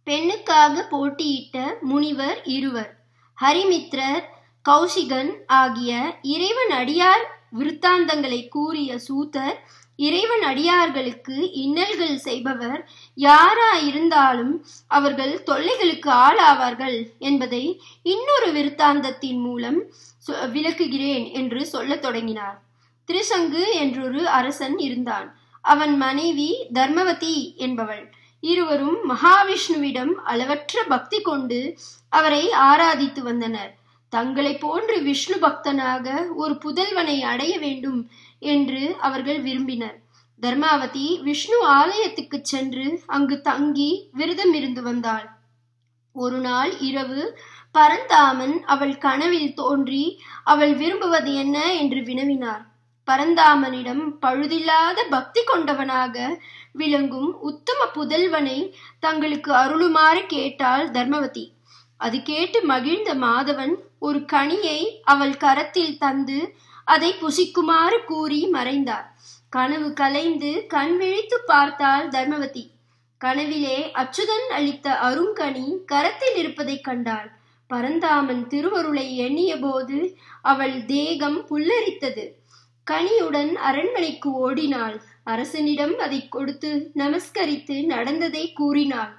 பெண்ணுக்காக போட்டியிட்ட முனிவர் இருவர் ஹரிமித்ரர் கௌசிகன் ஆகிய இறைவன் அடியார் விருத்தாந்தங்களை கூறிய சூதர் இறைவன் அடியார்களுக்கு இன்னல்கள் செய்பவர் யாராயிருந்தாலும் அவர்கள் தொல்லைகளுக்கு ஆளாவார்கள் என்பதை இன்னொரு விருத்தாந்தத்தின் மூலம் விளக்குகிறேன் என்று சொல்லத் தொடங்கினார் திருசங்கு என்றொரு அரசன் இருந்தான் அவன் மனைவி தர்மவதி என்பவள் இருவரும் மகாவிஷ்ணுவிடம் அளவற்ற பக்தி கொண்டு அவரை ஆராதித்து வந்தனர் தங்களை போன்று விஷ்ணு பக்தனாக ஒரு புதல்வனை அடைய வேண்டும் என்று அவர்கள் விரும்பினர் தர்மாவதி விஷ்ணு ஆலயத்துக்கு சென்று அங்கு தங்கி விரதம் இருந்து வந்தாள் ஒரு நாள் இரவு பரந்தாமன் அவள் கனவில் தோன்றி அவள் விரும்புவது என்ன என்று வினவினார் பரந்தாமனிடம் பழுதில்லாத பக்தி கொண்டவனாக விளங்கும் உத்தம புதல்வனை தங்களுக்கு அருளுமாறு கேட்டாள் தர்மவதி அது கேட்டு மகிழ்ந்த மாதவன் ஒரு கனியை அவள் கரத்தில் தந்து அதை புசிக்குமாறு கூறி மறைந்தார் கனவு கலைந்து கண் விழித்து பார்த்தாள் தர்மவதி கனவிலே அச்சுதன் அளித்த அருங்கனி கரத்தில் இருப்பதைக் கண்டாள் பரந்தாமன் திருவருளை எண்ணிய போது அவள் தேகம் புல்லரித்தது கனியுடன் அரண்மனைக்கு ஓடினாள் அரசனிடம் அதை கொடுத்து நமஸ்கரித்து நடந்ததை கூறினாள்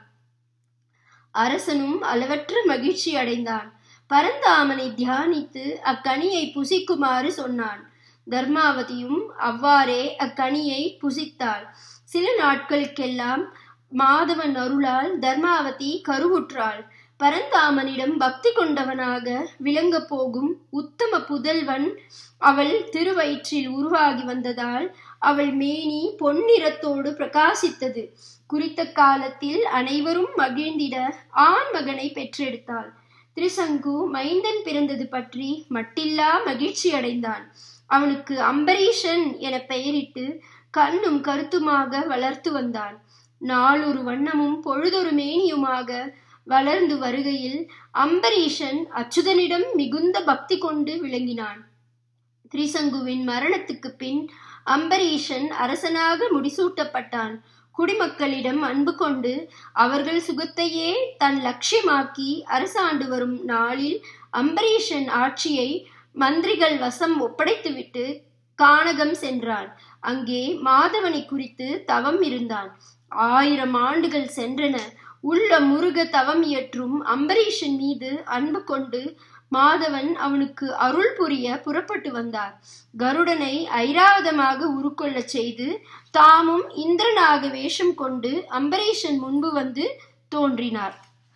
அரசனும் அளவற்ற மகிழ்ச்சி அடைந்தான் பரந்தாமனை தியானித்து அக்கனியை புசிக்குமாறு சொன்னான் தர்மாவதியும் அவ்வாறே அக்கனியை புசித்தாள் சில நாட்களுக்கெல்லாம் மாதவன் அருளால் தர்மாவதி கருவுற்றாள் பரந்தாமனிடம் பக்தி கொண்டவனாக விளங்க போகும் உத்தம புதல்வன் அவள் திருவயிற்றில் உருவாகி வந்ததால் அவள் மேனி பொன்னிறத்தோடு பிரகாசித்தது குறித்த காலத்தில் அனைவரும் மகிழ்ந்திட ஆண் மகனை பெற்றெடுத்தாள் திரிசங்கு மைந்தன் பிறந்தது பற்றி மட்டில்லா மகிழ்ச்சி அடைந்தான் அவனுக்கு அம்பரீஷன் என பெயரிட்டு கண்ணும் கருத்துமாக வளர்த்து வந்தான் நாளொரு வண்ணமும் பொழுதொரு மேனியுமாக வளர்ந்து வருகையில் அம்பரீஷன் அச்சுதனிடம் மிகுந்த பக்தி கொண்டு விளங்கினான் திரிசங்குவின் மரணத்துக்கு பின் அம்பரீஷன் அரசனாக முடிசூட்டப்பட்டான் குடிமக்களிடம் அன்பு கொண்டு அவர்கள் சுகத்தையே தன் லட்சியமாக்கி அரசாண்டு வரும் நாளில் அம்பரீஷன் ஆட்சியை மந்திரிகள் வசம் ஒப்படைத்துவிட்டு கானகம் சென்றான் அங்கே மாதவனை குறித்து தவம் இருந்தான் ஆயிரம் ஆண்டுகள் சென்றன உள்ள முருக தவம் இயற்றும் அம்பரீஷன் மீது அன்பு கொண்டு மாதவன் அவனுக்கு அருள் புரிய புறப்பட்டு வந்தார் கருடனை ஐராவதமாக உருக்கொள்ளச் செய்து தாமும் இந்திரனாக வேஷம் கொண்டு அம்பரீஷன் முன்பு வந்து தோன்றினார்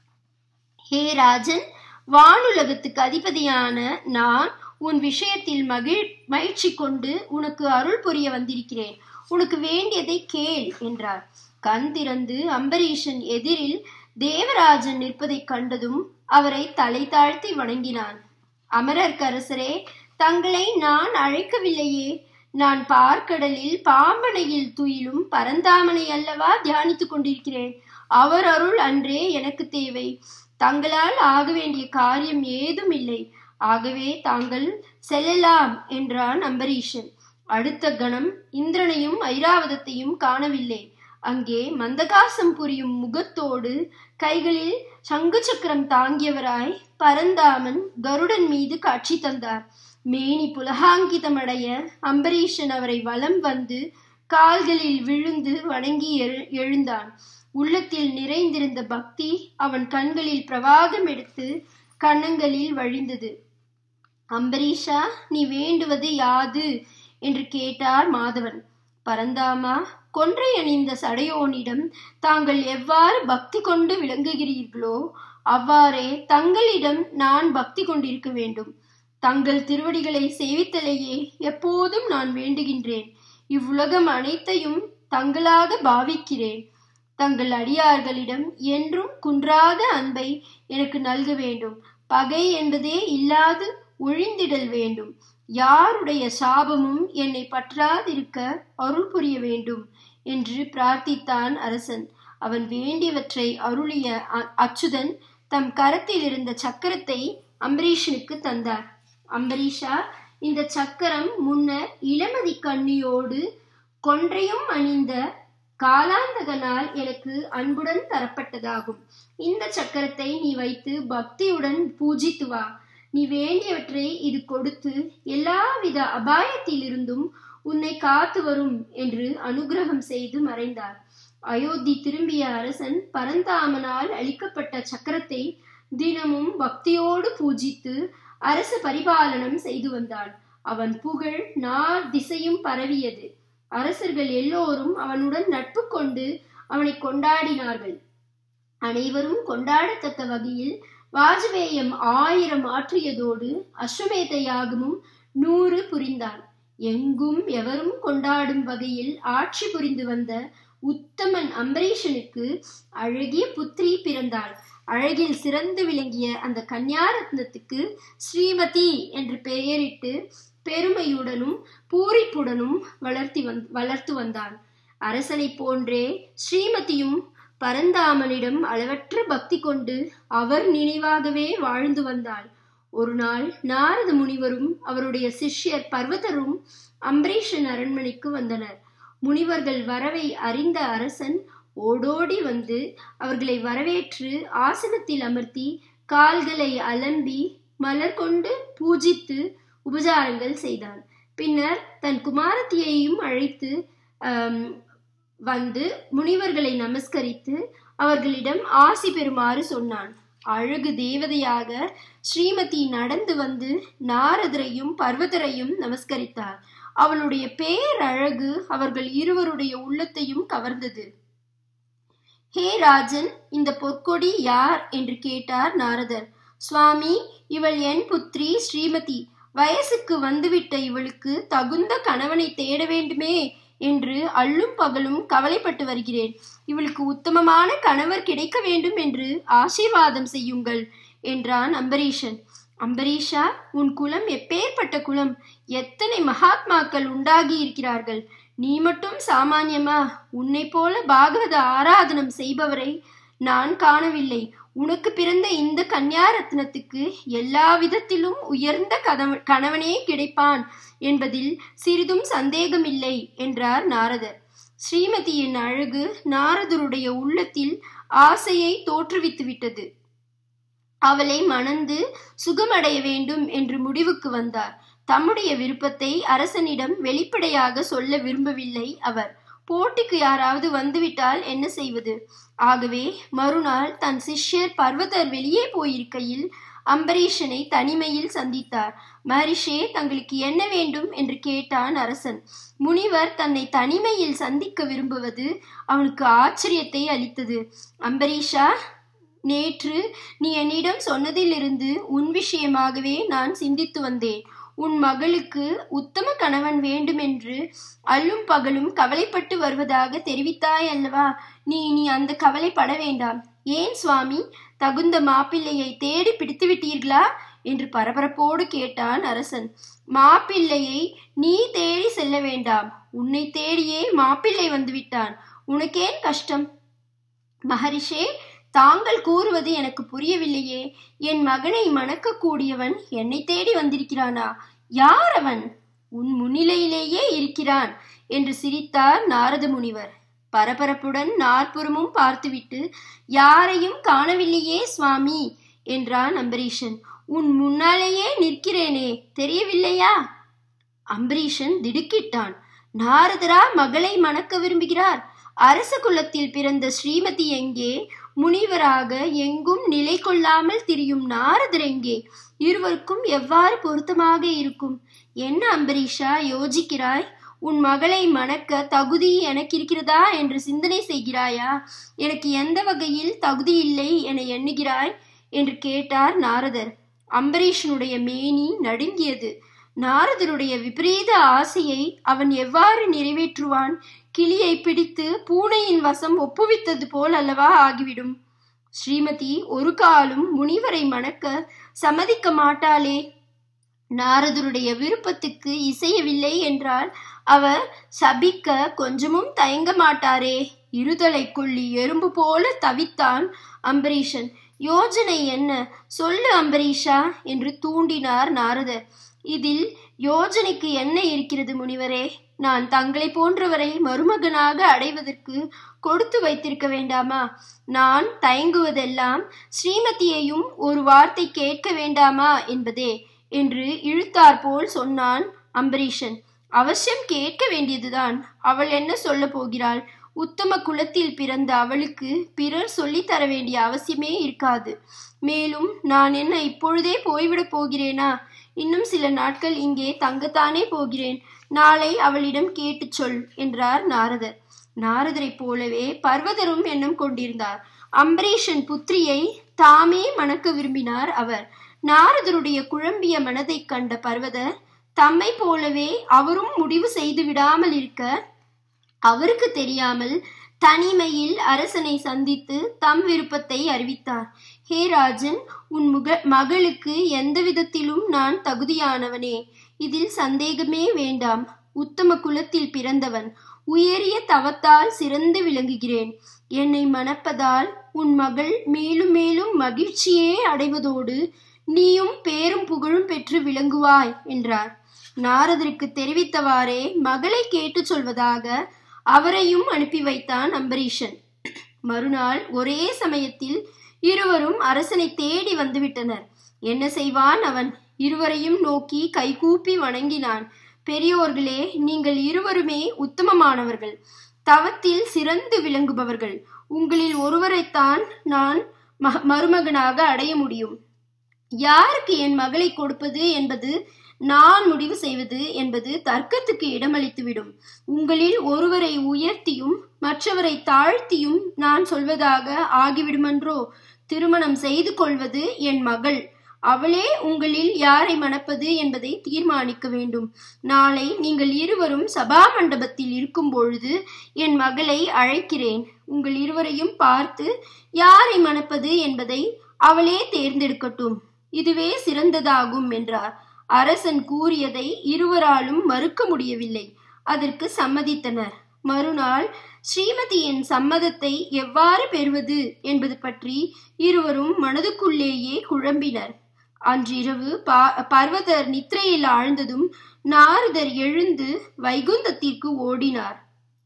ஹே ராஜன் வானுலகத்துக்கு அதிபதியான நான் உன் விஷயத்தில் மகிழ் மகிழ்ச்சி கொண்டு உனக்கு அருள் புரிய வந்திருக்கிறேன் உனக்கு வேண்டியதை கேள் என்றார் கண் திறந்து அம்பரீஷன் எதிரில் தேவராஜன் நிற்பதைக் கண்டதும் அவரை தலை தாழ்த்தி வணங்கினான் அமரர்க்கரசரே தங்களை நான் அழைக்கவில்லையே நான் பார்க்கடலில் பாம்பனையில் துயிலும் பரந்தாமனை அல்லவா தியானித்துக் கொண்டிருக்கிறேன் அவர் அருள் அன்றே எனக்கு தேவை தங்களால் ஆக வேண்டிய காரியம் ஏதும் இல்லை ஆகவே தாங்கள் செல்லலாம் என்றான் அம்பரீஷன் அடுத்த கணம் இந்திரனையும் ஐராவதத்தையும் காணவில்லை அங்கே மந்தகாசம் புரியும் முகத்தோடு கைகளில் சங்கு சக்கரம் தாங்கியவராய் பரந்தாமன் கருடன் மீது காட்சி தந்தார் மேனி புலகாங்கிதமடைய அம்பரீஷன் அவரை வலம் வந்து கால்களில் விழுந்து வணங்கி எழுந்தான் உள்ளத்தில் நிறைந்திருந்த பக்தி அவன் கண்களில் பிரவாகம் எடுத்து கண்ணங்களில் வழிந்தது அம்பரீஷா நீ வேண்டுவது யாது என்று கேட்டார் மாதவன் பரந்தாமா கொன்றை அணிந்த சடையோனிடம் தாங்கள் எவ்வாறு பக்தி கொண்டு விளங்குகிறீர்களோ அவ்வாறே தங்களிடம் நான் பக்தி கொண்டிருக்க வேண்டும் தங்கள் திருவடிகளை சேவித்தலையே எப்போதும் நான் வேண்டுகின்றேன் இவ்வுலகம் அனைத்தையும் தங்களாக பாவிக்கிறேன் தங்கள் அடியார்களிடம் என்றும் குன்றாத அன்பை எனக்கு நல்க வேண்டும் பகை என்பதே இல்லாது ஒழிந்திடல் வேண்டும் யாருடைய சாபமும் என்னை பற்றாதிருக்க அருள் புரிய வேண்டும் என்று பிரார்த்தித்தான் அரசன் அவன் வேண்டியவற்றை அருளிய அச்சுதன் தம் கரத்தில் இருந்த சக்கரத்தை அம்பரீஷனுக்கு தந்தார் அம்பரீஷா இந்த சக்கரம் முன்னர் இளமதி கண்ணியோடு கொன்றையும் அணிந்த காலாந்தகனால் எனக்கு அன்புடன் தரப்பட்டதாகும் இந்த சக்கரத்தை நீ வைத்து பக்தியுடன் பூஜித்து வா நீ வேண்டியவற்றை இது கொடுத்து எல்லாவித அபாயத்திலிருந்தும் உன்னை காத்து வரும் என்று அனுகிரகம் செய்து மறைந்தார் அயோத்தி திரும்பிய அரசன் பரந்தாமனால் அளிக்கப்பட்ட சக்கரத்தை தினமும் பக்தியோடு பூஜித்து அரச பரிபாலனம் செய்து வந்தான் அவன் புகழ் நார் திசையும் பரவியது அரசர்கள் எல்லோரும் அவனுடன் நட்பு கொண்டு அவனை கொண்டாடினார்கள் அனைவரும் கொண்டாடத்தக்க வகையில் வாஜபேயம் ஆயிரம் ஆற்றியதோடு அஸ்வமேத யாகமும் நூறு புரிந்தான் எங்கும் எவரும் கொண்டாடும் வகையில் ஆட்சி புரிந்து வந்த உத்தமன் அம்பரீஷனுக்கு அழகிய புத்திரி பிறந்தாள் அழகில் சிறந்து விளங்கிய அந்த கன்யாரத்னத்துக்கு ஸ்ரீமதி என்று பெயரிட்டு பெருமையுடனும் பூரிப்புடனும் வளர்த்தி வந் வளர்த்து வந்தான் அரசனை போன்றே ஸ்ரீமதியும் பரந்தாமனிடம் அளவற்ற பக்தி கொண்டு அவர் நினைவாகவே வாழ்ந்து வந்தாள் ஒரு நாள் நாரத முனிவரும் அவருடைய சிஷ்யர் பர்வதரும் அம்பரீஷன் அரண்மனைக்கு வந்தனர் முனிவர்கள் வரவை அறிந்த அரசன் ஓடோடி வந்து அவர்களை வரவேற்று ஆசனத்தில் அமர்த்தி கால்களை அலம்பி மலர் கொண்டு பூஜித்து உபசாரங்கள் செய்தான் பின்னர் தன் குமாரத்தியையும் அழைத்து வந்து முனிவர்களை நமஸ்கரித்து அவர்களிடம் ஆசி பெறுமாறு சொன்னான் அழகு தேவதையாக ஸ்ரீமதி நடந்து வந்து நாரதரையும் பர்வதரையும் நமஸ்கரித்தார் அவளுடைய பேரழகு அவர்கள் இருவருடைய உள்ளத்தையும் கவர்ந்தது ஹே ராஜன் இந்த பொற்கொடி யார் என்று கேட்டார் நாரதர் சுவாமி இவள் என் புத்திரி ஸ்ரீமதி வயசுக்கு வந்துவிட்ட இவளுக்கு தகுந்த கணவனை தேட வேண்டுமே என்று அள்ளும் பகலும் கவலைப்பட்டு வருகிறேன் இவளுக்கு உத்தமமான கணவர் கிடைக்க வேண்டும் என்று ஆசீர்வாதம் செய்யுங்கள் என்றான் அம்பரீஷன் அம்பரீஷா உன் குலம் எப்பேற்பட்ட குலம் எத்தனை மகாத்மாக்கள் உண்டாகி இருக்கிறார்கள் நீ மட்டும் சாமானியமா உன்னை போல பாகவத ஆராதனம் செய்பவரை நான் காணவில்லை உனக்கு பிறந்த இந்த கன்யாரத்னத்துக்கு எல்லா விதத்திலும் உயர்ந்த கதவ கணவனே கிடைப்பான் என்பதில் சிறிதும் சந்தேகமில்லை என்றார் நாரதர் ஸ்ரீமதியின் அழகு நாரதருடைய உள்ளத்தில் ஆசையை தோற்றுவித்து விட்டது அவளை மணந்து சுகமடைய வேண்டும் என்று முடிவுக்கு வந்தார் தம்முடைய விருப்பத்தை அரசனிடம் வெளிப்படையாக சொல்ல விரும்பவில்லை அவர் போட்டிக்கு யாராவது வந்துவிட்டால் என்ன செய்வது ஆகவே மறுநாள் தன் சிஷ்யர் பர்வதர் வெளியே போயிருக்கையில் அம்பரீஷனை தனிமையில் சந்தித்தார் மரிஷே தங்களுக்கு என்ன வேண்டும் என்று கேட்டான் அரசன் முனிவர் தன்னை தனிமையில் சந்திக்க விரும்புவது அவனுக்கு ஆச்சரியத்தை அளித்தது அம்பரீஷா நேற்று நீ என்னிடம் சொன்னதிலிருந்து உன் விஷயமாகவே நான் சிந்தித்து வந்தேன் உன் மகளுக்கு உத்தம கணவன் வேண்டுமென்று அல்லும் பகலும் கவலைப்பட்டு வருவதாக தெரிவித்தாய் அல்லவா நீ நீ அந்த கவலைப்பட வேண்டாம் ஏன் சுவாமி தகுந்த மாப்பிள்ளையை தேடி பிடித்து விட்டீர்களா என்று பரபரப்போடு கேட்டான் அரசன் மாப்பிள்ளையை நீ தேடி செல்ல வேண்டாம் உன்னை தேடியே மாப்பிள்ளை வந்துவிட்டான் உனக்கேன் கஷ்டம் மகரிஷே தாங்கள் கூறுவது எனக்கு புரியவில்லையே என் மகனை மணக்கக்கூடியவன் என்னை தேடி வந்திருக்கிறானா யார் அவன் உன் முன்னிலையிலேயே இருக்கிறான் என்று சிரித்தார் நாரத முனிவர் பரபரப்புடன் நாற்புறமும் பார்த்துவிட்டு யாரையும் காணவில்லையே சுவாமி என்றான் அம்பரீஷன் உன் முன்னாலேயே நிற்கிறேனே தெரியவில்லையா அம்பரீஷன் திடுக்கிட்டான் நாரதரா மகளை மணக்க விரும்புகிறார் அரச குலத்தில் பிறந்த ஸ்ரீமதி எங்கே முனிவராக எங்கும் நிலை கொள்ளாமல் திரியும் நாரதர் எங்கே இருவருக்கும் எவ்வாறு பொருத்தமாக இருக்கும் என்ன அம்பரீஷா யோசிக்கிறாய் உன் மகளை மணக்க தகுதி எனக்கு இருக்கிறதா என்று சிந்தனை செய்கிறாயா எனக்கு எந்த வகையில் தகுதி இல்லை என எண்ணுகிறாய் என்று கேட்டார் நாரதர் அம்பரீஷனுடைய மேனி நடுங்கியது நாரதருடைய விபரீத ஆசையை அவன் எவ்வாறு நிறைவேற்றுவான் கிளியை பிடித்து பூனையின் வசம் ஒப்புவித்தது போல் அல்லவா ஆகிவிடும் ஸ்ரீமதி ஒரு காலும் முனிவரை மணக்க சம்மதிக்க மாட்டாளே நாரதருடைய விருப்பத்துக்கு இசையவில்லை என்றால் அவர் சபிக்க கொஞ்சமும் தயங்க மாட்டாரே இருதலை கொள்ளி எறும்பு போல தவித்தான் அம்பரீஷன் யோஜனை என்ன சொல்லு அம்பரீஷா என்று தூண்டினார் நாரதர் இதில் யோஜனைக்கு என்ன இருக்கிறது முனிவரே நான் தங்களை போன்றவரை மருமகனாக அடைவதற்கு கொடுத்து வைத்திருக்க வேண்டாமா நான் தயங்குவதெல்லாம் ஸ்ரீமதியையும் ஒரு வார்த்தை கேட்க வேண்டாமா என்பதே என்று இழுத்தாற்போல் சொன்னான் அம்பரீஷன் அவசியம் கேட்க வேண்டியதுதான் அவள் என்ன சொல்ல போகிறாள் உத்தம குலத்தில் பிறந்த அவளுக்கு பிறர் சொல்லித் தர வேண்டிய அவசியமே இருக்காது மேலும் நான் என்ன இப்பொழுதே போய்விடப் போகிறேனா இன்னும் சில நாட்கள் இங்கே தங்கத்தானே போகிறேன் நாளை அவளிடம் கேட்டுச் சொல் என்றார் நாரதர் நாரதரைப் போலவே பர்வதரும் எண்ணம் கொண்டிருந்தார் அம்பரீஷன் புத்திரியை தாமே மணக்க விரும்பினார் அவர் நாரதருடைய குழம்பிய மனதைக் கண்ட பர்வதர் தம்மை போலவே அவரும் முடிவு செய்து விடாமல் இருக்க அவருக்கு தெரியாமல் தனிமையில் அரசனை சந்தித்து தம் விருப்பத்தை அறிவித்தார் ஹே ராஜன் உன் முக மகளுக்கு எந்த விதத்திலும் நான் தகுதியானவனே இதில் சந்தேகமே வேண்டாம் உத்தம குலத்தில் பிறந்தவன் உயரிய தவத்தால் சிறந்து விளங்குகிறேன் என்னை மணப்பதால் உன் மகள் மேலும் மேலும் மகிழ்ச்சியே அடைவதோடு நீயும் பேரும் புகழும் பெற்று விளங்குவாய் என்றார் நாரதருக்கு தெரிவித்தவாறே மகளை கேட்டுச் சொல்வதாக அவரையும் அனுப்பி வைத்தான் அம்பரீஷன் மறுநாள் ஒரே சமயத்தில் இருவரும் அரசனை தேடி வந்துவிட்டனர் என்ன செய்வான் அவன் இருவரையும் நோக்கி கைகூப்பி வணங்கினான் பெரியோர்களே நீங்கள் இருவருமே உத்தமமானவர்கள் தவத்தில் சிறந்து விளங்குபவர்கள் உங்களில் ஒருவரைத்தான் நான் மருமகனாக அடைய முடியும் யாருக்கு என் மகளை கொடுப்பது என்பது நான் முடிவு செய்வது என்பது தர்க்கத்துக்கு இடமளித்துவிடும் உங்களில் ஒருவரை உயர்த்தியும் மற்றவரை தாழ்த்தியும் நான் சொல்வதாக ஆகிவிடுமன்றோ திருமணம் செய்து கொள்வது என் மகள் அவளே உங்களில் யாரை மணப்பது என்பதை தீர்மானிக்க வேண்டும் நாளை நீங்கள் இருவரும் சபா மண்டபத்தில் இருக்கும் பொழுது என் மகளை அழைக்கிறேன் உங்கள் இருவரையும் பார்த்து யாரை மணப்பது என்பதை அவளே தேர்ந்தெடுக்கட்டும் இதுவே சிறந்ததாகும் என்றார் அரசன் கூறியதை இருவராலும் மறுக்க முடியவில்லை அதற்கு சம்மதித்தனர் மறுநாள் ஸ்ரீமதியின் சம்மதத்தை எவ்வாறு பெறுவது என்பது பற்றி இருவரும் மனதுக்குள்ளேயே குழம்பினர் அன்றிரவு பா பர்வதர் நித்திரையில் ஆழ்ந்ததும் நாரதர் எழுந்து வைகுந்தத்திற்கு ஓடினார்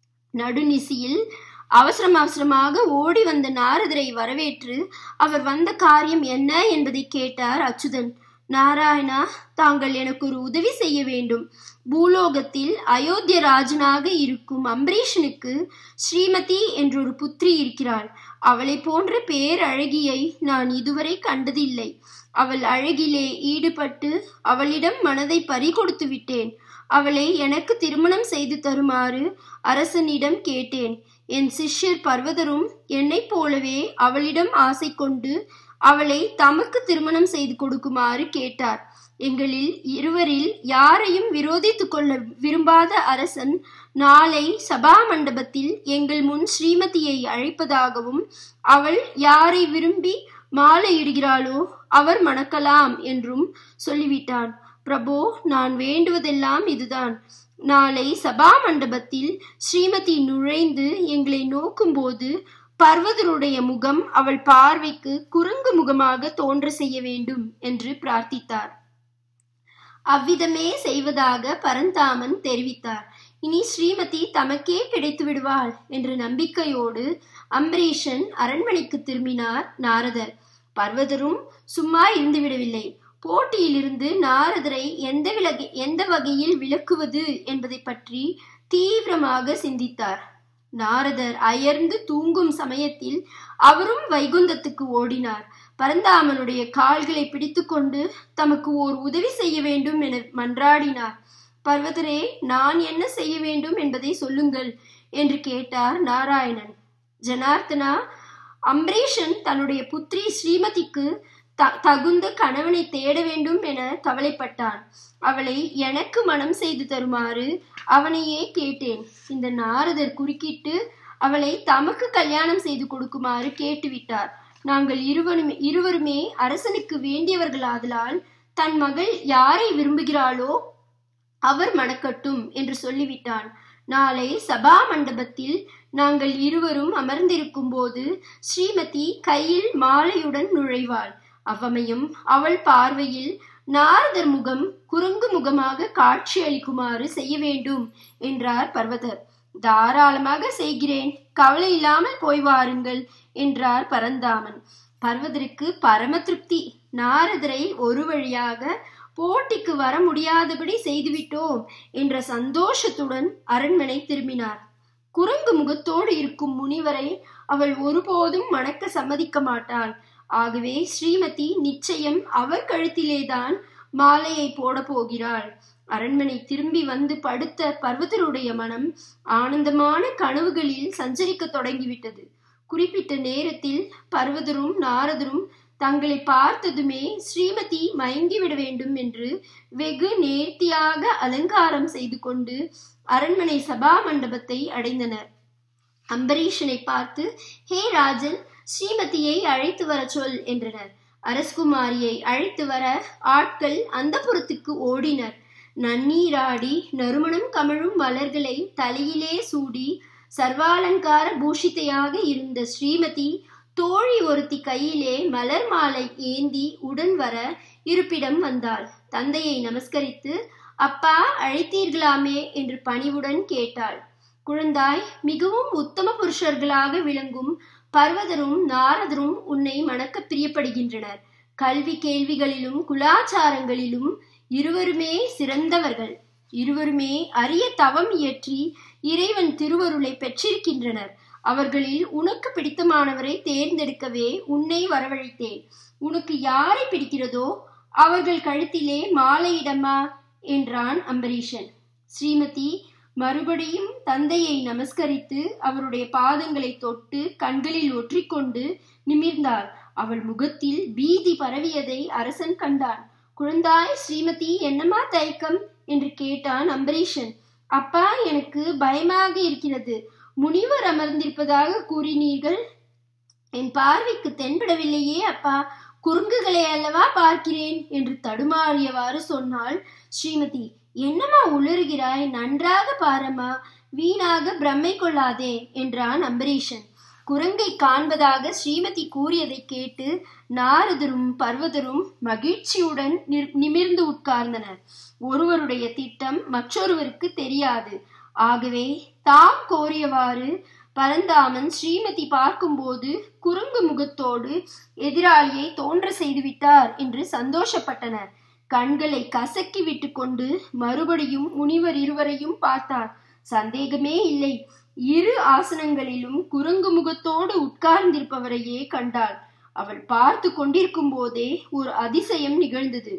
நடுநிசியில் அவசரம் அவசரமாக ஓடி வந்த நாரதரை வரவேற்று அவர் வந்த காரியம் என்ன என்பதை கேட்டார் அச்சுதன் நாராயணா தாங்கள் எனக்கு ஒரு உதவி செய்ய வேண்டும் பூலோகத்தில் அயோத்திய ராஜனாக இருக்கும் அம்பரீஷனுக்கு ஸ்ரீமதி என்றொரு புத்திரி இருக்கிறாள் அவளை போன்ற பேரழகியை நான் இதுவரை கண்டதில்லை அவள் அழகிலே ஈடுபட்டு அவளிடம் மனதை பறிகொடுத்து விட்டேன் அவளை எனக்கு திருமணம் செய்து தருமாறு அரசனிடம் கேட்டேன் என் சிஷ்யர் பர்வதரும் என்னைப் போலவே அவளிடம் ஆசை கொண்டு அவளை தமக்கு திருமணம் செய்து கொடுக்குமாறு கேட்டார் எங்களில் இருவரில் யாரையும் விரோதித்துக் கொள்ள விரும்பாத அரசன் நாளை சபா மண்டபத்தில் எங்கள் முன் ஸ்ரீமதியை அழைப்பதாகவும் அவள் யாரை விரும்பி மாலையிடுகிறாளோ அவர் மணக்கலாம் என்றும் சொல்லிவிட்டான் பிரபோ நான் வேண்டுவதெல்லாம் இதுதான் நாளை சபா மண்டபத்தில் ஸ்ரீமதி நுழைந்து எங்களை நோக்கும்போது பர்வதருடைய முகம் அவள் பார்வைக்கு குரங்கு முகமாக தோன்ற செய்ய வேண்டும் என்று பிரார்த்தித்தார் அவ்விதமே செய்வதாக பரந்தாமன் தெரிவித்தார் இனி ஸ்ரீமதி தமக்கே கிடைத்து விடுவாள் என்ற நம்பிக்கையோடு அம்பரீஷன் அரண்மனைக்கு திரும்பினார் நாரதர் பர்வதரும் சும்மா இருந்து விடவில்லை போட்டியிலிருந்து நாரதரை எந்த விலகி எந்த வகையில் விளக்குவது என்பதை பற்றி தீவிரமாக சிந்தித்தார் நாரதர் அயர்ந்து தூங்கும் சமயத்தில் அவரும் வைகுந்தத்துக்கு ஓடினார் பரந்தாமனுடைய கால்களை பிடித்துக்கொண்டு தமக்கு ஓர் உதவி செய்ய வேண்டும் என மன்றாடினார் பர்வதரே நான் என்ன செய்ய வேண்டும் என்பதை சொல்லுங்கள் என்று கேட்டார் நாராயணன் ஜனார்த்தனா அம்பரீஷன் தன்னுடைய புத்திரி ஸ்ரீமதிக்கு த தகுந்த கணவனை தேட வேண்டும் என கவலைப்பட்டான் அவளை எனக்கு மனம் செய்து தருமாறு அவனையே கேட்டேன் இந்த நாரதர் குறுக்கிட்டு அவளை தமக்கு கல்யாணம் செய்து கொடுக்குமாறு கேட்டுவிட்டார் நாங்கள் இருவருமே இருவருமே அரசனுக்கு வேண்டியவர்களாதலால் தன் மகள் யாரை விரும்புகிறாளோ அவர் மணக்கட்டும் என்று சொல்லிவிட்டான் நாளை சபா மண்டபத்தில் நாங்கள் இருவரும் அமர்ந்திருக்கும் போது ஸ்ரீமதி கையில் மாலையுடன் நுழைவாள் அவ்வமையும் அவள் பார்வையில் நாரதர் முகம் குறுங்கு முகமாக காட்சி அளிக்குமாறு செய்ய வேண்டும் என்றார் பர்வதர் தாராளமாக செய்கிறேன் கவலை இல்லாமல் போய் வாருங்கள் என்றார் பரந்தாமன் பர்வதருக்கு பரம திருப்தி நாரதரை ஒரு வழியாக போட்டிக்கு வர முடியாதபடி செய்துவிட்டோம் என்ற சந்தோஷத்துடன் அரண்மனை திரும்பினார் குரங்கு முகத்தோடு இருக்கும் முனிவரை அவள் ஒருபோதும் மணக்க சம்மதிக்க மாட்டாள் ஆகவே ஸ்ரீமதி நிச்சயம் அவர் கழுத்திலேதான் மாலையை போட போகிறாள் அரண்மனை திரும்பி வந்து படுத்த பர்வதருடைய மனம் ஆனந்தமான கனவுகளில் சஞ்சரிக்க தொடங்கிவிட்டது குறிப்பிட்ட நேரத்தில் பர்வதரும் நாரதரும் தங்களை பார்த்ததுமே ஸ்ரீமதி மயங்கிவிட வேண்டும் என்று வெகு நேர்த்தியாக அலங்காரம் செய்து கொண்டு அரண்மனை சபா மண்டபத்தை அடைந்தனர் அம்பரீஷனை பார்த்து ஹே ராஜன் ஸ்ரீமதியை அழைத்து வர சொல் என்றனர் அரசகுமாரியை அழைத்து வர ஆட்கள் அந்த புறத்துக்கு ஓடினர் நன்னீராடி நறுமணம் கமழும் மலர்களை தலையிலே சூடி சர்வாலங்கார பூஷித்தையாக இருந்த ஸ்ரீமதி தோழி ஒருத்தி கையிலே மலர் மாலை ஏந்தி உடன் வர இருப்பிடம் வந்தாள் தந்தையை நமஸ்கரித்து அப்பா அழைத்தீர்களாமே என்று பணிவுடன் கேட்டாள் குழந்தாய் மிகவும் உத்தம புருஷர்களாக விளங்கும் பர்வதரும் நாரதரும் உன்னை மணக்க பிரியப்படுகின்றனர் கல்வி கேள்விகளிலும் குலாச்சாரங்களிலும் இருவருமே சிறந்தவர்கள் இருவருமே அரிய தவம் இயற்றி இறைவன் திருவருளை பெற்றிருக்கின்றனர் அவர்களில் உனக்கு பிடித்தமானவரை தேர்ந்தெடுக்கவே உன்னை வரவழைத்தேன் உனக்கு யாரை பிடிக்கிறதோ அவர்கள் கழுத்திலே மாலையிடமா என்றான் அம்பரீஷன் ஸ்ரீமதி மறுபடியும் தந்தையை நமஸ்கரித்து அவருடைய பாதங்களை தொட்டு கண்களில் ஒற்றிக்கொண்டு நிமிர்ந்தாள் அவள் முகத்தில் பீதி பரவியதை அரசன் கண்டான் குழந்தாய் ஸ்ரீமதி என்னமா தயக்கம் என்று கேட்டான் அம்பரீஷன் அப்பா எனக்கு பயமாக இருக்கிறது முனிவர் அமர்ந்திருப்பதாக கூறினீர்கள் என் பார்வைக்கு தென்படவில்லையே அப்பா குறுங்குகளை அல்லவா பார்க்கிறேன் என்று தடுமாறியவாறு சொன்னாள் ஸ்ரீமதி என்னம்மா உளறுகிறாய் நன்றாக பாரம்மா வீணாக பிரம்மை கொள்ளாதே என்றான் அம்பரீஷன் குரங்கை காண்பதாக ஸ்ரீமதி கூறியதை கேட்டு நாரதரும் பர்வதரும் மகிழ்ச்சியுடன் நிமிர்ந்து உட்கார்ந்தனர் ஒருவருடைய திட்டம் மற்றொருவருக்கு தெரியாது ஆகவே தாம் கோரியவாறு பரந்தாமன் ஸ்ரீமதி பார்க்கும்போது குறுங்கு முகத்தோடு எதிராளியை தோன்ற செய்துவிட்டார் என்று சந்தோஷப்பட்டனர் கண்களை கசக்கி விட்டு கொண்டு மறுபடியும் முனிவர் இருவரையும் பார்த்தார் சந்தேகமே இல்லை இரு ஆசனங்களிலும் குரங்கு முகத்தோடு உட்கார்ந்திருப்பவரையே கண்டாள் அவள் பார்த்து கொண்டிருக்கும் போதே ஒரு அதிசயம் நிகழ்ந்தது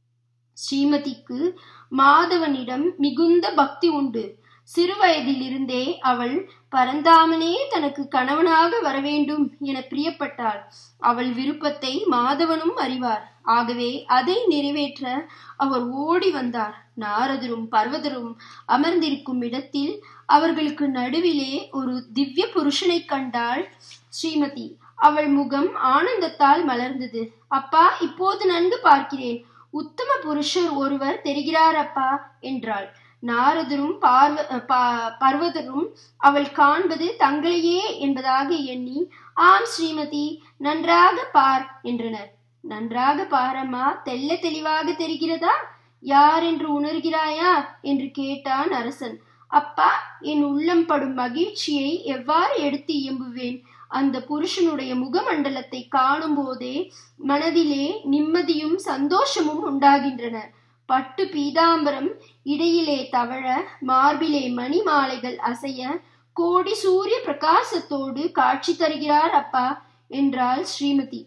ஸ்ரீமதிக்கு மாதவனிடம் மிகுந்த பக்தி உண்டு சிறுவயதிலிருந்தே அவள் பரந்தாமனே தனக்கு கணவனாக வரவேண்டும் என பிரியப்பட்டாள் அவள் விருப்பத்தை மாதவனும் அறிவார் ஆகவே அதை நிறைவேற்ற அவர் ஓடி வந்தார் நாரதரும் பர்வதரும் அமர்ந்திருக்கும் இடத்தில் அவர்களுக்கு நடுவிலே ஒரு திவ்ய புருஷனை கண்டாள் ஸ்ரீமதி அவள் முகம் ஆனந்தத்தால் மலர்ந்தது அப்பா இப்போது நன்கு பார்க்கிறேன் உத்தம புருஷர் ஒருவர் தெரிகிறார் அப்பா என்றாள் நாரதரும் பார்வ பர்வதரும் அவள் காண்பது தங்களையே என்பதாக எண்ணி ஆம் ஸ்ரீமதி நன்றாக பார் என்றனர் நன்றாக பாரம்மா தெல்ல தெளிவாக தெரிகிறதா யார் என்று உணர்கிறாயா என்று கேட்டான் அரசன் அப்பா என் உள்ளம் படும் மகிழ்ச்சியை எவ்வாறு எடுத்து இயம்புவேன் அந்த புருஷனுடைய முகமண்டலத்தை காணும் போதே மனதிலே நிம்மதியும் சந்தோஷமும் உண்டாகின்றன பட்டு பீதாம்பரம் இடையிலே தவழ மார்பிலே மணி மாலைகள் அசைய கோடி சூரிய பிரகாசத்தோடு காட்சி தருகிறார் அப்பா என்றாள் ஸ்ரீமதி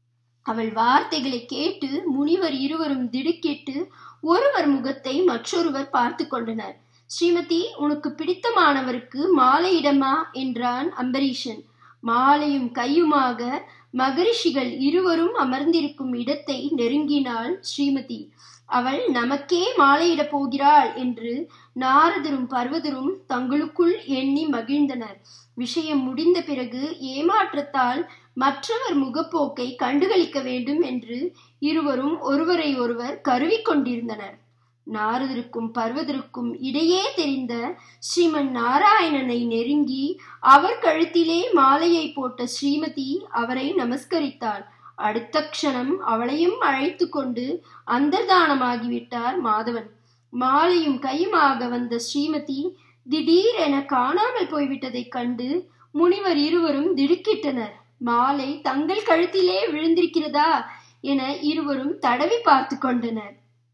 அவள் வார்த்தைகளை கேட்டு முனிவர் இருவரும் திடுக்கிட்டு ஒருவர் முகத்தை மற்றொருவர் பார்த்து கொண்டனர் ஸ்ரீமதி உனக்கு பிடித்தமானவருக்கு மாலையிடமா என்றான் அம்பரீஷன் மாலையும் கையுமாக மகரிஷிகள் இருவரும் அமர்ந்திருக்கும் இடத்தை நெருங்கினாள் ஸ்ரீமதி அவள் நமக்கே மாலையிடப் போகிறாள் என்று நாரதரும் பர்வதரும் தங்களுக்குள் எண்ணி மகிழ்ந்தனர் விஷயம் முடிந்த பிறகு ஏமாற்றத்தால் மற்றவர் முகப்போக்கை கண்டுகளிக்க வேண்டும் என்று இருவரும் ஒருவரை ஒருவர் கருவிக்கொண்டிருந்தனர் நாரதருக்கும் பர்வதருக்கும் இடையே தெரிந்த ஸ்ரீமன் நாராயணனை நெருங்கி அவர் கழுத்திலே மாலையை போட்ட ஸ்ரீமதி அவரை நமஸ்கரித்தாள் அடுத்த க்ஷணம் அவளையும் அழைத்து கொண்டு அந்தர்தானமாகிவிட்டார் மாதவன் மாலையும் கையுமாக வந்த ஸ்ரீமதி திடீரென காணாமல் போய்விட்டதைக் கண்டு முனிவர் இருவரும் திடுக்கிட்டனர் மாலை தங்கள் கழுத்திலே விழுந்திருக்கிறதா என இருவரும் தடவி பார்த்து கொண்டனர்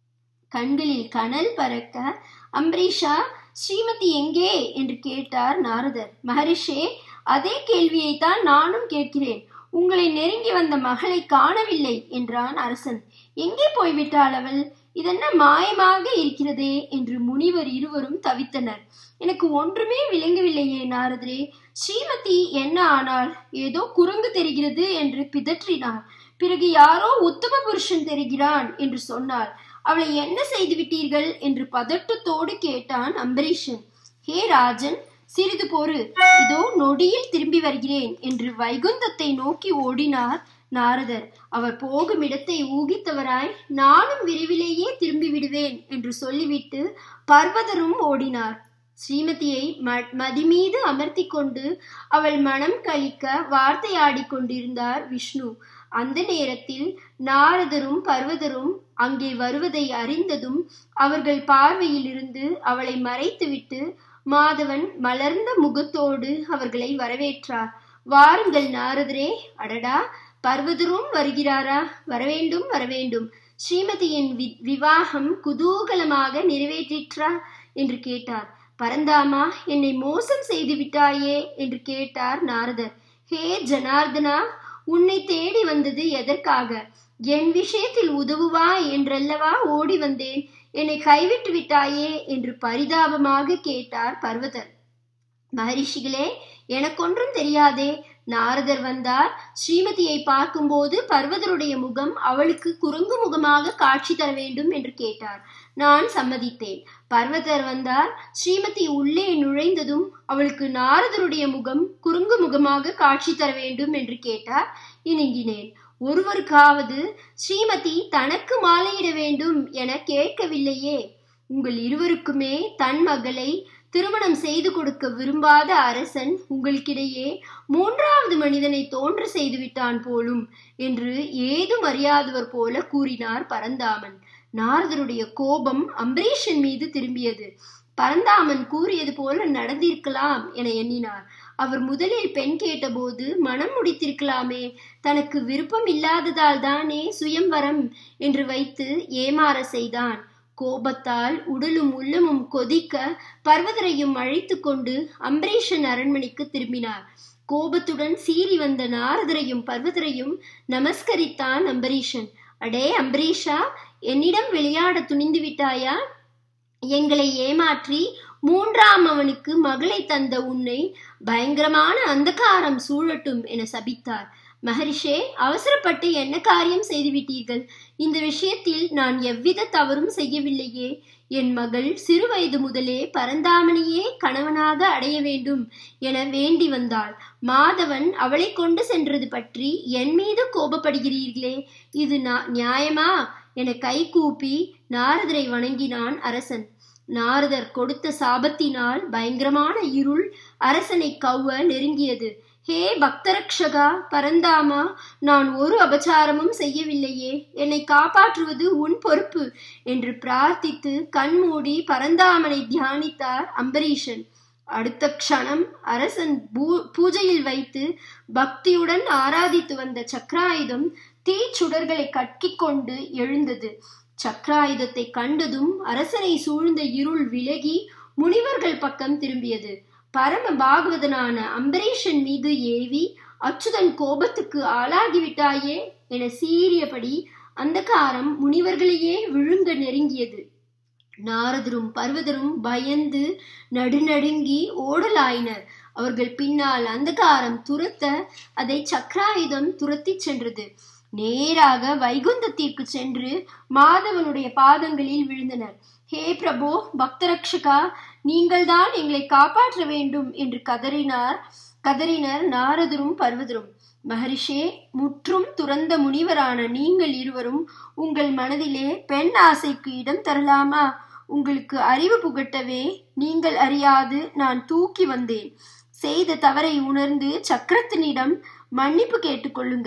கண்களில் கனல் பறக்க அம்பரீஷா ஸ்ரீமதி எங்கே என்று கேட்டார் நாரதர் மகரிஷே அதே கேள்வியைத்தான் நானும் கேட்கிறேன் உங்களை நெருங்கி வந்த மகளை காணவில்லை என்றான் அரசன் எங்கே போய்விட்டாள் அவள் இதென்ன மாயமாக இருக்கிறதே என்று முனிவர் இருவரும் தவித்தனர் எனக்கு ஒன்றுமே விளங்கவில்லையே நாரதரே ஸ்ரீமதி என்ன ஆனாள் ஏதோ குரங்கு தெரிகிறது என்று பிதற்றினார் பிறகு யாரோ உத்தம புருஷன் தெரிகிறான் என்று சொன்னாள் அவளை என்ன செய்து விட்டீர்கள் என்று பதட்டத்தோடு கேட்டான் அம்பரீஷன் ஹே ராஜன் சிறிது பொறு இதோ நொடியில் திரும்பி வருகிறேன் என்று வைகுந்தத்தை நோக்கி ஓடினார் நாரதர் அவர் போகும் இடத்தை ஊகித்தவராய் நானும் விரைவிலேயே திரும்பி விடுவேன் என்று சொல்லிவிட்டு பர்வதரும் ஓடினார் ஸ்ரீமதியை மதி மீது அமர்த்தி கொண்டு அவள் மனம் கழிக்க வார்த்தையாடி கொண்டிருந்தார் விஷ்ணு அந்த நேரத்தில் நாரதரும் பர்வதரும் அங்கே வருவதை அறிந்ததும் அவர்கள் பார்வையிலிருந்து அவளை மறைத்துவிட்டு மாதவன் மலர்ந்த முகத்தோடு அவர்களை வரவேற்றார் வாருங்கள் நாரதரே அடடா பர்வதரும் வருகிறாரா வரவேண்டும் வரவேண்டும் ஸ்ரீமதியின் வி விவாகம் குதூகலமாக நிறைவேற்றிற்றா என்று கேட்டார் பரந்தாமா என்னை மோசம் செய்து விட்டாயே என்று கேட்டார் நாரதர் ஹே ஜனார்தனா உன்னை தேடி வந்தது எதற்காக என் விஷயத்தில் உதவுவா என்றல்லவா ஓடி வந்தேன் என்னை கைவிட்டு விட்டாயே என்று பரிதாபமாக கேட்டார் பர்வதர் மகரிஷிகளே எனக்கொன்றும் தெரியாதே நாரதர் வந்தார் ஸ்ரீமதியை பார்க்கும்போது பர்வதருடைய முகம் அவளுக்கு குறுங்கு முகமாக காட்சி தர வேண்டும் என்று கேட்டார் நான் சம்மதித்தேன் பர்வதர் வந்தார் ஸ்ரீமதி உள்ளே நுழைந்ததும் அவளுக்கு நாரதருடைய முகம் குறுங்கு முகமாக காட்சி தர வேண்டும் என்று கேட்டார் இணங்கினேன் ஒருவருக்காவது ஸ்ரீமதி தனக்கு மாலையிட வேண்டும் என கேட்கவில்லையே உங்கள் இருவருக்குமே தன் மகளை திருமணம் செய்து கொடுக்க விரும்பாத அரசன் உங்களுக்கிடையே மூன்றாவது மனிதனை தோன்ற செய்துவிட்டான் போலும் என்று ஏதும் அறியாதவர் போல கூறினார் பரந்தாமன் நாரதருடைய கோபம் அம்பரீஷன் மீது திரும்பியது பரந்தாமன் கூறியது போல நடந்திருக்கலாம் என எண்ணினார் அவர் முதலில் பெண் கேட்டபோது மனம் முடித்திருக்கலாமே தனக்கு விருப்பம் இல்லாததால் தானே சுயம்வரம் என்று வைத்து ஏமாற செய்தான் கோபத்தால் உடலும் உள்ளமும் கொதிக்க பர்வதரையும் அழைத்து கொண்டு அம்பரீஷன் அரண்மனைக்கு திரும்பினார் கோபத்துடன் சீறி வந்த நாரதரையும் பர்வதரையும் நமஸ்கரித்தான் அம்பரீஷன் அடே அம்பரீஷா என்னிடம் விளையாட துணிந்து விட்டாயா எங்களை ஏமாற்றி மூன்றாம் அவனுக்கு மகளை தந்த உன்னை பயங்கரமான அந்தகாரம் சூழட்டும் என சபித்தார் மகரிஷே அவசரப்பட்டு என்ன காரியம் செய்துவிட்டீர்கள் இந்த விஷயத்தில் நான் எவ்வித தவறும் செய்யவில்லையே என் மகள் சிறுவயது முதலே பரந்தாமனையே கணவனாக அடைய வேண்டும் என வேண்டி வந்தாள் மாதவன் அவளை கொண்டு சென்றது பற்றி என் மீது கோபப்படுகிறீர்களே இது நியாயமா என கைகூப்பி நாரதரை வணங்கினான் அரசன் நாரதர் கொடுத்த சாபத்தினால் பயங்கரமான இருள் அரசனை கவ்வ நெருங்கியது ஹே பக்தரக்ஷகா பரந்தாமா நான் ஒரு அபச்சாரமும் செய்யவில்லையே என்னை காப்பாற்றுவது உன் பொறுப்பு என்று பிரார்த்தித்து கண்மூடி பரந்தாமனை தியானித்தார் அம்பரீஷன் அடுத்த க்ஷணம் அரசன் பூ பூஜையில் வைத்து பக்தியுடன் ஆராதித்து வந்த சக்கராயுதம் தீச்சுடர்களை கட்கிக் கொண்டு எழுந்தது சக்கராயுதத்தை கண்டதும் அரசனை சூழ்ந்த இருள் விலகி முனிவர்கள் பக்கம் திரும்பியது பரம பாகவதனான அம்பரீஷன் மீது ஏவி அச்சுதன் கோபத்துக்கு ஆளாகிவிட்டாயே என சீறியபடி அந்தகாரம் முனிவர்களையே விழுங்க நெருங்கியது நாரதரும் பர்வதரும் பயந்து நடுநடுங்கி ஓடலாயினர் அவர்கள் பின்னால் அந்தகாரம் துரத்த அதை சக்கராயுதம் துரத்தி சென்றது நேராக வைகுந்தத்திற்கு சென்று மாதவனுடைய பாதங்களில் விழுந்தனர் ஹே பிரபு பக்தரக்ஷகா நீங்கள்தான் எங்களை காப்பாற்ற வேண்டும் என்று கதறினார் கதறினர் நாரதரும் பர்வதரும் மகரிஷே முற்றும் துறந்த முனிவரான நீங்கள் இருவரும் உங்கள் மனதிலே பெண் ஆசைக்கு இடம் தரலாமா உங்களுக்கு அறிவு புகட்டவே நீங்கள் அறியாது நான் தூக்கி வந்தேன் செய்த தவறை உணர்ந்து சக்கரத்தினிடம் மன்னிப்பு கேட்டுக்கொள்ளுங்கள்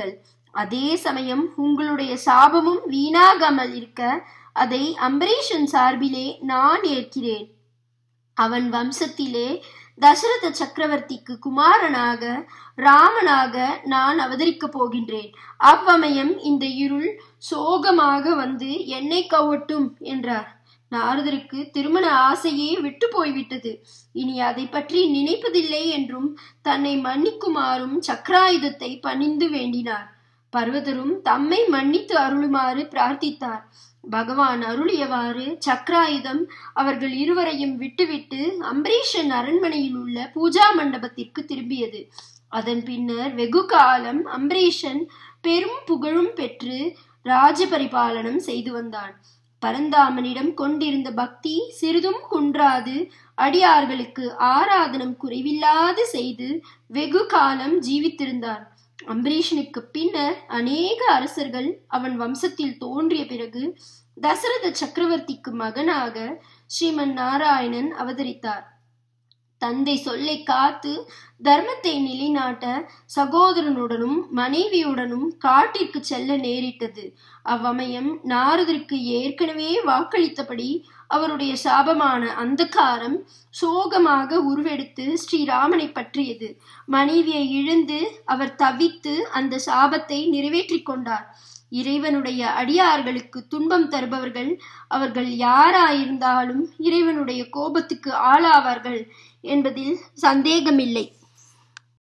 அதே சமயம் உங்களுடைய சாபமும் வீணாகாமல் இருக்க அதை அம்பரீஷன் சார்பிலே நான் ஏற்கிறேன் அவன் வம்சத்திலே தசரத சக்கரவர்த்திக்கு குமாரனாக ராமனாக நான் அவதரிக்கப் போகின்றேன் அவ்வமயம் இந்த இருள் சோகமாக வந்து என்னை கவட்டும் என்றார் நாரதருக்கு திருமண ஆசையே விட்டு போய்விட்டது இனி அதை பற்றி நினைப்பதில்லை என்றும் தன்னை மன்னிக்குமாறும் சக்கராயுதத்தை பணிந்து வேண்டினார் பர்வதரும் தம்மை மன்னித்து அருளுமாறு பிரார்த்தித்தார் பகவான் அருளியவாறு சக்கராயுதம் அவர்கள் இருவரையும் விட்டுவிட்டு அம்பரீஷன் அரண்மனையில் உள்ள பூஜா மண்டபத்திற்கு திரும்பியது அதன் பின்னர் வெகு காலம் அம்பரீஷன் பெரும் புகழும் பெற்று ராஜ பரிபாலனம் செய்து வந்தான் பரந்தாமனிடம் கொண்டிருந்த பக்தி சிறிதும் குன்றாது அடியார்களுக்கு ஆராதனம் குறைவில்லாது செய்து வெகு காலம் ஜீவித்திருந்தான் அம்பரீஷனுக்கு பின்னர் அநேக அரசர்கள் அவன் வம்சத்தில் தோன்றிய பிறகு தசரத சக்கரவர்த்திக்கு மகனாக ஸ்ரீமன் நாராயணன் அவதரித்தார் தந்தை சொல்லை காத்து தர்மத்தை நிலைநாட்ட சகோதரனுடனும் மனைவியுடனும் காட்டிற்கு செல்ல நேரிட்டது அவ்வமயம் நாரதருக்கு ஏற்கனவே வாக்களித்தபடி அவருடைய சாபமான அந்தகாரம் சோகமாக உருவெடுத்து ஸ்ரீராமனை பற்றியது மனைவியை இழந்து அவர் தவித்து அந்த சாபத்தை நிறைவேற்றிக் கொண்டார் இறைவனுடைய அடியார்களுக்கு துன்பம் தருபவர்கள் அவர்கள் யாராயிருந்தாலும் இறைவனுடைய கோபத்துக்கு ஆளாவார்கள் என்பதில் சந்தேகமில்லை